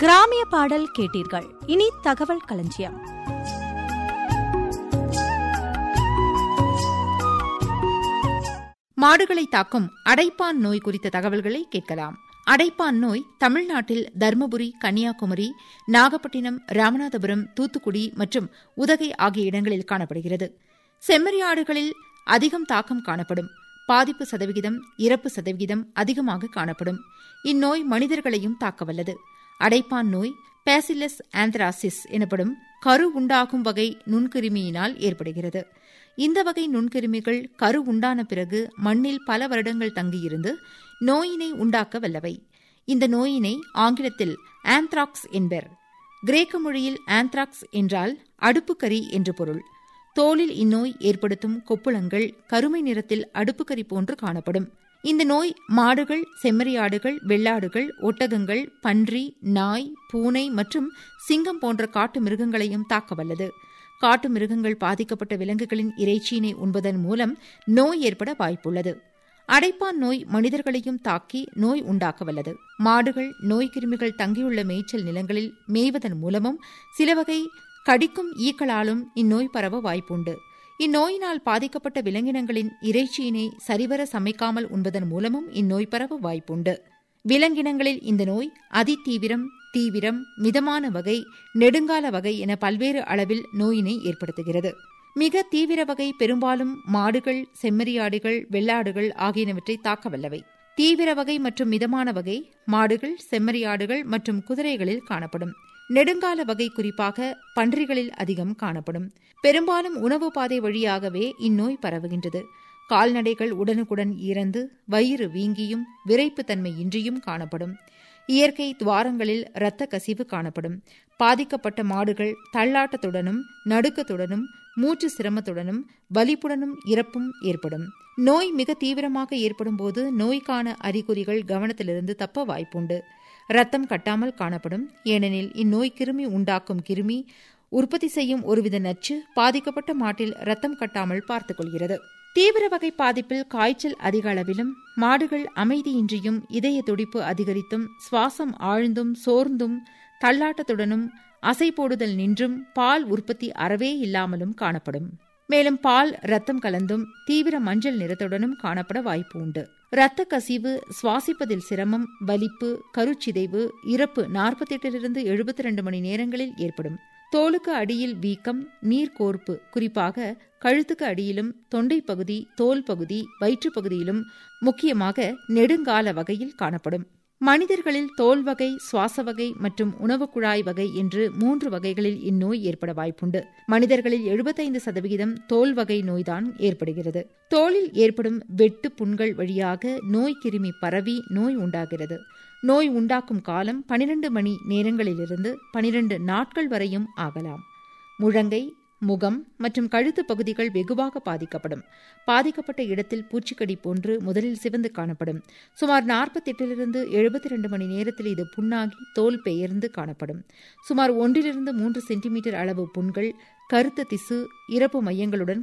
கிராமிய பாடல் கேட்டீர்கள் இனி தகவல் களஞ்சியம் மாடுகளை தாக்கும் அடைப்பான் நோய் குறித்த தகவல்களை கேட்கலாம் அடைப்பான் நோய் தமிழ்நாட்டில் தருமபுரி கன்னியாகுமரி நாகப்பட்டினம் ராமநாதபுரம் தூத்துக்குடி மற்றும் உதகை ஆகிய இடங்களில் காணப்படுகிறது செம்மறியாடுகளில் அதிகம் தாக்கம் காணப்படும் பாதிப்பு சதவிகிதம் இறப்பு சதவிகிதம் அதிகமாக காணப்படும் இந்நோய் மனிதர்களையும் தாக்கவல்லது அடைப்பான் நோய் பேசிலஸ் ஆந்த்ராசிஸ் எனப்படும் கரு உண்டாகும் வகை நுண்கிருமியினால் ஏற்படுகிறது இந்த வகை நுண்கிருமிகள் கரு உண்டான பிறகு மண்ணில் பல வருடங்கள் தங்கியிருந்து நோயினை உண்டாக்க வல்லவை இந்த நோயினை ஆங்கிலத்தில் ஆந்த்ராக்ஸ் என்பர் கிரேக்க மொழியில் ஆந்த்ராக்ஸ் என்றால் அடுப்புக்கரி என்று பொருள் தோலில் இந்நோய் ஏற்படுத்தும் கொப்புளங்கள் கருமை நிறத்தில் அடுப்புக்கரி போன்று காணப்படும் இந்த நோய் மாடுகள் செம்மறியாடுகள் வெள்ளாடுகள் ஒட்டகங்கள் பன்றி நாய் பூனை மற்றும் சிங்கம் போன்ற காட்டு மிருகங்களையும் தாக்கவல்லது காட்டு மிருகங்கள் பாதிக்கப்பட்ட விலங்குகளின் இறைச்சியினை உண்பதன் மூலம் நோய் ஏற்பட வாய்ப்புள்ளது அடைப்பான் நோய் மனிதர்களையும் தாக்கி நோய் உண்டாக்கவல்லது மாடுகள் நோய் கிருமிகள் தங்கியுள்ள மேய்ச்சல் நிலங்களில் மேய்வதன் மூலமும் சில வகை கடிக்கும் ஈக்களாலும் இந்நோய் பரவ வாய்ப்புண்டு இந்நோயினால் பாதிக்கப்பட்ட விலங்கினங்களின் இறைச்சியினை சரிவர சமைக்காமல் உண்பதன் மூலமும் இந்நோய் பரவ வாய்ப்புண்டு விலங்கினங்களில் இந்த நோய் அதிதீவிரம் தீவிரம் மிதமான வகை நெடுங்கால வகை என பல்வேறு அளவில் நோயினை ஏற்படுத்துகிறது மிக தீவிர வகை பெரும்பாலும் மாடுகள் செம்மறியாடுகள் வெள்ளாடுகள் ஆகியனவற்றை தாக்கவல்லவை தீவிர வகை மற்றும் மிதமான வகை மாடுகள் செம்மறியாடுகள் மற்றும் குதிரைகளில் காணப்படும் நெடுங்கால வகை குறிப்பாக பன்றிகளில் அதிகம் காணப்படும் பெரும்பாலும் உணவு பாதை வழியாகவே இந்நோய் பரவுகின்றது கால்நடைகள் உடனுக்குடன் இறந்து வயிறு வீங்கியும் விரைப்புத்தன்மை இன்றியும் காணப்படும் இயற்கை துவாரங்களில் இரத்த கசிவு காணப்படும் பாதிக்கப்பட்ட மாடுகள் தள்ளாட்டத்துடனும் நடுக்கத்துடனும் மூச்சு சிரமத்துடனும் வலிப்புடனும் இறப்பும் ஏற்படும் நோய் மிக தீவிரமாக ஏற்படும் போது நோய்க்கான அறிகுறிகள் கவனத்திலிருந்து தப்ப வாய்ப்புண்டு ரத்தம் கட்டாமல் காணப்படும் ஏனெனில் இந்நோய் கிருமி உண்டாக்கும் கிருமி உற்பத்தி செய்யும் ஒருவித நச்சு பாதிக்கப்பட்ட மாட்டில் ரத்தம் கட்டாமல் பார்த்துக் கொள்கிறது தீவிர வகை பாதிப்பில் காய்ச்சல் அதிக அளவிலும் மாடுகள் அமைதியின்றியும் இதய துடிப்பு அதிகரித்தும் சுவாசம் ஆழ்ந்தும் சோர்ந்தும் தள்ளாட்டத்துடனும் அசை போடுதல் நின்றும் பால் உற்பத்தி அறவே இல்லாமலும் காணப்படும் மேலும் பால் ரத்தம் கலந்தும் தீவிர மஞ்சள் நிறத்துடனும் காணப்பட வாய்ப்பு உண்டு இரத்த கசிவு சுவாசிப்பதில் சிரமம் வலிப்பு கருச்சிதைவு இறப்பு நாற்பத்தெட்டிலிருந்து எழுபத்தி ரெண்டு மணி நேரங்களில் ஏற்படும் தோலுக்கு அடியில் வீக்கம் நீர்கோர்ப்பு குறிப்பாக கழுத்துக்கு அடியிலும் தொண்டை பகுதி தோல் பகுதி வயிற்றுப் பகுதியிலும் முக்கியமாக நெடுங்கால வகையில் காணப்படும் மனிதர்களில் தோல் வகை சுவாச வகை மற்றும் உணவு குழாய் வகை என்று மூன்று வகைகளில் இந்நோய் ஏற்பட வாய்ப்புண்டு மனிதர்களில் எழுபத்தைந்து சதவிகிதம் தோல் வகை நோய்தான் ஏற்படுகிறது தோலில் ஏற்படும் வெட்டு புண்கள் வழியாக நோய் கிருமி பரவி நோய் உண்டாகிறது நோய் உண்டாக்கும் காலம் பனிரெண்டு மணி நேரங்களிலிருந்து பனிரெண்டு நாட்கள் வரையும் ஆகலாம் முழங்கை முகம் மற்றும் கழுத்து பகுதிகள் வெகுவாக பாதிக்கப்படும் பாதிக்கப்பட்ட இடத்தில் பூச்சிக்கடி போன்று முதலில் சிவந்து காணப்படும் சுமார் நாற்பத்தெட்டிலிருந்து எழுபத்தி ரெண்டு மணி நேரத்தில் இது புண்ணாகி தோல் பெயர்ந்து காணப்படும் சுமார் ஒன்றிலிருந்து மூன்று சென்டிமீட்டர் அளவு புண்கள் கருத்த திசு இறப்பு மையங்களுடன்